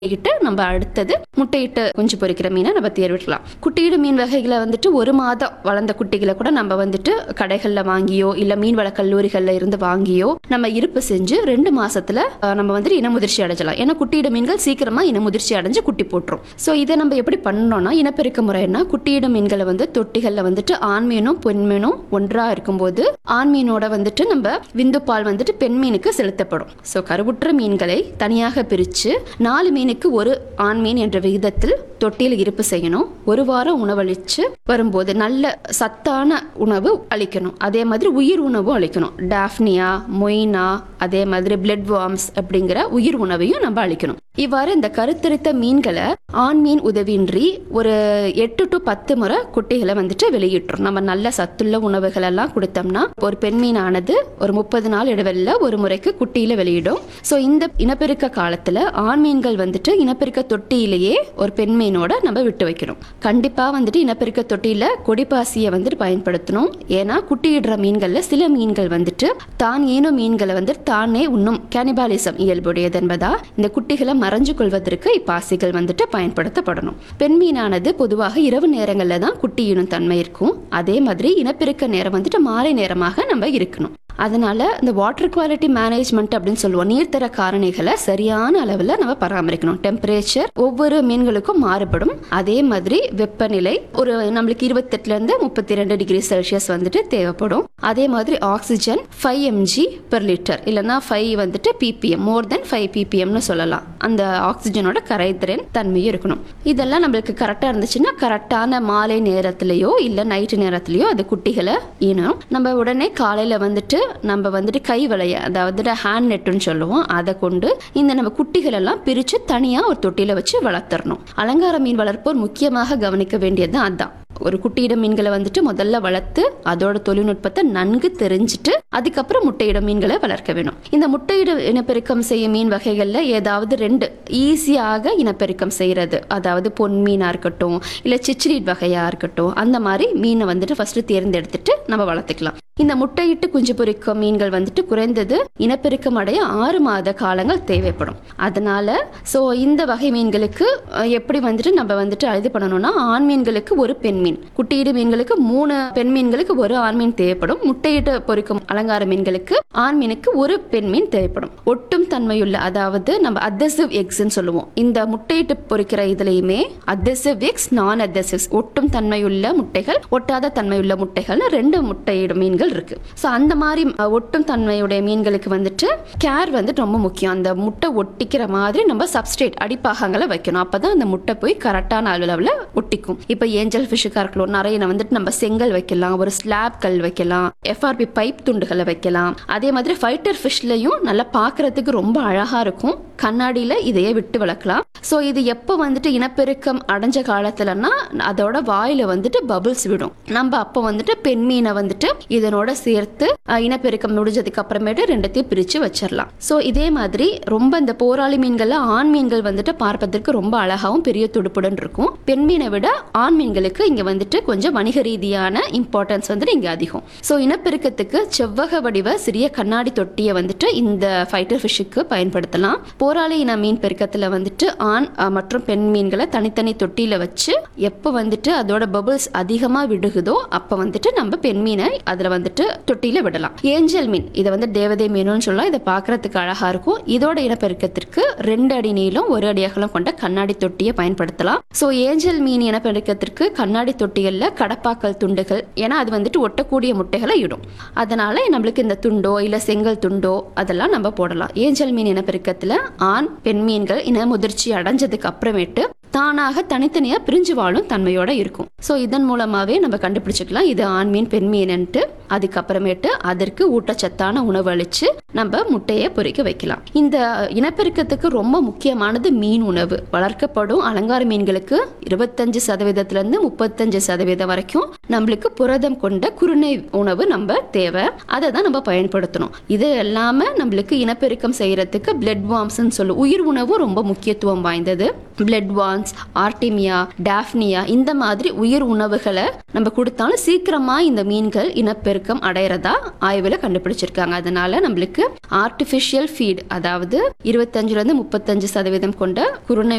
கிட்ட நம்ம அடுத்தது முட்டையிட்டு குஞ்சு பொரிக்கிற மீனை நம்ம தேர்விடலாம் குட்டியிடு மீன் வகைகளை வந்துட்டு ஒரு மாதம் வளர்ந்த குட்டிகளை கூட நம்ம வந்துட்டு கடைகளில் வாங்கியோ இல்லை மீன்வள கல்லூரிகளில் இருந்து வாங்கியோ நம்ம இருப்பு செஞ்சு ரெண்டு மாசத்துல அஹ், நம்ம வந்துட்டு இனமுதிர்ச்சி அடைஞ்சலாம் ஏன்னா குட்டியிடு மீன்கள் சீக்கிரமா இனமுதிர்ச்சி அடைஞ்சு குட்டி போட்டுரும் ஸோ இதை நம்ம எப்படி பண்ணணும்னா இனப்பெருக்க முறைன்னா குட்டியிடு மீன்களை வந்து தொட்டிகளில் வந்துட்டு ஆண் மீனும் பெண் மீனும் ஒன்றா இருக்கும்போது ஆண் மீனோட வந்துட்டு நம்ம விந்து பால் வந்துட்டு பெண் மீனுக்கு செலுத்தப்படும் ஸோ கருவுற்ற மீன்களை தனியாக பிரித்து நாலு மீனுக்கு ஒரு ஆண் மீன் என்ற விகிதத்தில் தொட்டியில் இருப்பு செய்யணும் ஒரு வாரம் உணவளிச்சு வரும்போது நல்ல சத்தான உணவு அளிக்கணும் அதே மாதிரி உயிர் உணவும் அளிக்கணும் டாஃப்னியா மொய்னா அதே மாதிரி பிளட் வார்ம்ஸ் அப்படிங்கிற உயிர் உணவையும் நம்ம அளிக்கணும் இவ்வாறு இந்த கருத்தரித்த மீன்களை ஆண் மீன் உதவியின்றி ஒரு எட்டு டு பத்து முறை குட்டிகளை வந்துட்டு வெளியிட்டுரும் நம்ம நல்ல சத்துள்ள உணவுகள் எல்லாம் கொடுத்தோம்னா ஒரு பெண் மீனானது ஒரு முப்பது நாள் இடைவெளியில் ஒரு முறைக்கு குட்டியில வெளியிடும் ஸோ இந்த இனப்பெருக்க காலத்துல ஆண் மீன்கள் வந்துட்டு இனப்பெருக்க தொட்டியிலேயே ஒரு பெண் மீனோட நம்ம விட்டு வைக்கணும் கண்டிப்பா வந்துட்டு இனப்பெருக்க தொட்டியில கொடிப்பாசியை வந்துட்டு பயன்படுத்தணும் ஏன்னா குட்டியிடுற மீன்கள்ல சில மீன்கள் வந்துட்டு தான் ஈனும் மீன்களை வந்துட்டு தானே உண்ணும் கேனிபாலிசம் இயல்புடையது என்பதா இந்த குட்டிகளை மறைஞ்சு கொள்வதற்கு இப்பாசிகள் வந்துட்டு பயன்படுத்தப்படணும் பெண் மீனானது பொதுவாக இரவு நேரங்களில் தான் குட்டி ஈனும் தன்மை இருக்கும் அதே மாதிரி இனப்பெருக்க நேரம் வந்துட்டு மாலை நேரமாக நம்ம இருக்கணும் அதனால இந்த வாட்டர் குவாலிட்டி மேனேஜ்மெண்ட் அப்படின்னு சொல்லுவோம் நீர்த்தர காரணிகளை சரியான அளவில் நம்ம பராமரிக்கணும் டெம்பரேச்சர் ஒவ்வொரு மீன்களுக்கும் மாறுபடும் அதே மாதிரி வெப்பநிலை ஒரு நம்மளுக்கு இருபத்தெட்டுல இருந்து முப்பத்தி ரெண்டு டிகிரி செல்சியஸ் வந்துட்டு தேவைப்படும் அதே மாதிரி oxygen five mg per litre இல்லைன்னா ஃபைவ் வந்துட்டு பிபிஎம் மோர் தென் ஃபைவ் பிபிஎம்னு சொல்லலாம் அந்த ஆக்சிஜனோட கரைதிறன் தன்மையும் இருக்கணும் இதெல்லாம் நம்மளுக்கு கரெக்டாக இருந்துச்சுன்னா கரெக்டான மாலை நேரத்துலையோ இல்லை நைட்டு நேரத்துலையோ அது குட்டிகளை ஈனும் நம்ம உடனே காலையில் வந்துட்டு நம்ம வந்துட்டு கை வளைய அதாவது ஹேண்ட் நெட்டுன்னு சொல்லுவோம் அதை கொண்டு இந்த நம்ம குட்டிகள் எல்லாம் பிரித்து தனியாக ஒரு தொட்டியில் வச்சு வளர்த்துறணும் அலங்கார மீன் வளர்ப்போர் முக்கியமாக கவனிக்க வேண்டியது அதான் ஒரு குட்டியிட மீன்களை வந்துட்டு முதல்ல வளர்த்து அதோட தொழில்நுட்பத்தை நன்கு தெரிஞ்சுட்டு அதுக்கப்புறம் முட்டையிட மீன்களை வளர்க்க வேணும் இந்த முட்டையிட இனப்பெருக்கம் செய்யும் மீன் வகைகளில் ஏதாவது ரெண்டு ஈஸியாக இனப்பெருக்கம் செய்கிறது அதாவது பொன் மீனாக இருக்கட்டும் இல்லை சிச்சிலீட் வகையாக இருக்கட்டும் அந்த மாதிரி மீனை வந்துட்டு ஃபஸ்ட்டு தேர்ந்தெடுத்துட்டு நம்ம வளர்த்துக்கலாம் இந்த முட்டையிட்டு குஞ்சு பொரிக்கும் மீன்கள் வந்துட்டு குறைந்தது இனப்பெருக்கம் அடைய ஆறு மாத காலங்கள் தேவைப்படும் அதனால ஸோ இந்த வகை மீன்களுக்கு அஹ், எப்படி வந்துட்டு நம்ம வந்துட்டு இது பண்ணணும்னா ஆண் மீன்களுக்கு ஒரு பெண் மீன் குட்டியிடு மீன்களுக்கு மூணு பெண் மீன்களுக்கு ஒரு ஆண் மீன் தேவைப்படும் முட்டையிட்டு பொரிக்கும் அலங்கார மீன்களுக்கு ஆண் மீனுக்கு ஒரு பெண் மீன் தேவைப்படும் ஒட்டும் தன்மையுள்ள அதாவது நம்ம அத்தசிவ் எக்ஸ்ன்னு சொல்லுவோம் இந்த முட்டையிட்டு பொரிக்கிற இதுலையுமே அத்தசிவ் எக்ஸ் நான் அத்தசிவ்ஸ் ஒட்டும் தன்மையுள்ள முட்டைகள் ஒட்டாத தன்மையுள்ள முட்டைகள்னு ரெண்டு முட்டையிடும் மீன்கள் இருக்கு ஸோ அந்த மாதிரி அஹ், ஒட்டும் தன்மையுடைய மீன்களுக்கு வந்துட்டு கேர் வந்துட்டு ரொம்ப முக்கியம் அந்த முட்டை ஒட்டிக்கிற மாதிரி நம்ம சப்ஸ்ட்ரேட் அடிப்பாகங்களை வைக்கணும் அப்பதான் அந்த முட்டை போய் கரெக்டான அளவில் ஒட்டிக்கும் இப்போ ஏஞ்சல் ஃபிஷ்ஷுக்காக இருக்கலாம் நிறைய வந்துட்டு நம்ம செங்கல் வைக்கலாம் ஒரு ஸ்லாப் கல் வைக்கலாம் எஃப்ஆர்பி பைப் துண்டுகளை வைக்கலாம் அதே மாதிரி ஃபைட்டர் ஃபிஷ்லையும் நல்லா பார்க்கறதுக்கு ரொம்ப அழகா இருக்கும் கண்ணாடியில் இதையே விட்டு வளர்க்கலாம் ஸோ இது எப்போ வந்துட்டு இனப்பெருக்கம் அடைஞ்ச காலத்துலன்னா அதோட வாயில வந்துட்டு பபிள்ஸ் விடும் நம்ம அப்போ வந்துட்டு பெண் மீனை வந்துட்டு இதனோட சேர்த்து அஹ், இனப்பெருக்கம் முடிஞ்சதுக்கு அப்புறமேட்டு ரெண்டுத்தையும் பிரித்து வச்சிடலாம் ஸோ இதே மாதிரி ரொம்ப இந்த போராளி மீன்கள்ல ஆண் மீன்கள் வந்துட்டு பார்ப்பதற்கு ரொம்ப அழகாவும் பெரிய துடுப்புடன் இருக்கும் பெண் மீனை விட ஆண் மீன்களுக்கு இங்க வந்துட்டு கொஞ்சம் வணிக ரீதியான இம்பார்ட்டன்ஸ் வந்துட்டு இங்க அதிகம் ஸோ இனப்பெருக்கத்துக்கு செவ்வக வடிவ சிறிய கண்ணாடி தொட்டியை வந்துட்டு இந்த ஃபைட்டர் ஃபிஷ்ஷுக்கு பயன்படுத்தலாம் போராளி இன மீன் பெருக்கத்துல வந்துட்டு ஆண் அஹ், மற்றும் பெண் மீன்களை தனித்தனி தொட்டியில வச்சு எப்போ வந்துட்டு அதோட பபிள்ஸ் அதிகமா விடுகுதோ அப்போ வந்துட்டு நம்ம பெண் மீனை அதுல வந்துட்டு தொட்டியில விடலாம் ஏஞ்சல் மீன் இதை வந்து தேவதை மீனுன்னு சொல்லலாம் இதை பார்க்கறதுக்கு அழகா இருக்கும் இதோட இனப்பெருக்கத்திற்கு ரெண்டு அடி நீளம் ஒரு அடி அகலம் கொண்ட கண்ணாடி தொட்டியை பயன்படுத்தலாம் ஸோ ஏஞ்சல் மீன் இனப்பெருக்கத்திற்கு கண்ணாடி தொட்டிகள்ல கடப்பாக்கல் துண்டுகள் ஏன்னா அது வந்துட்டு ஒட்டக்கூடிய முட்டைகளை இடும் அதனால நம்மளுக்கு இந்த துண்டோ இல்ல செங்கல் துண்டோ அதெல்லாம் நம்ம போடலாம் ஏஞ்சல் மீன் இனப்பெருக்கத்துல ஆண் பெண் மீன்கள் இன முதிர்ச்சி அடைஞ்சதுக்கு அப்புறமேட்டு தானாக தனித்தனியா பிரிஞ்சு வாழும் தன்மையோட இருக்கும் ஸோ இதன் மூலமாவே நம்ம கண்டுபிடிச்சுக்கலாம் இது ஆண் மீன் பெண் மீன்ட்டு அதுக்கப்புறமேட்டு அதற்கு ஊட்டச்சத்தான உணவு அளிச்சு நம்ம முட்டையை பொரிக்க வைக்கலாம் இந்த இனப்பெருக்கத்துக்கு ரொம்ப முக்கியமானது மீன் உணவு வளர்க்கப்படும் அலங்கார மீன்களுக்கு இருபத்தஞ்சு சதவீதத்துல இருந்து முப்பத்தஞ்சு சதவீதம் வரைக்கும் நம்மளுக்கு புரதம் கொண்ட குருணை உணவு நம்ம தேவை அதை தான் நம்ம பயன்படுத்தணும் இது எல்லாம நம்மளுக்கு இனப்பெருக்கம் செய்யறதுக்கு பிளட் வார்ம்ஸ்ன்னு சொல்லும் உயிர் உணவும் ரொம்ப முக்கியத்துவம் வாய்ந்தது பிளட் வார்ம்ஸ் ஆர்டிமியா டாஃப்னியா இந்த மாதிரி உயிர் உணவுகளை நம்ம கொடுத்தாலும் சீக்கிரமா இந்த மீன்கள் இனப்பெருக்கம் அடையிறதா ஆய்வுல கண்டுபிடிச்சிருக்காங்க அதனால நம்மளுக்கு ஆர்டிஃபிஷியல் ஃபீட் அதாவது இருபத்தஞ்சுல இருந்து முப்பத்தஞ்சு சதவீதம் கொண்ட குருணை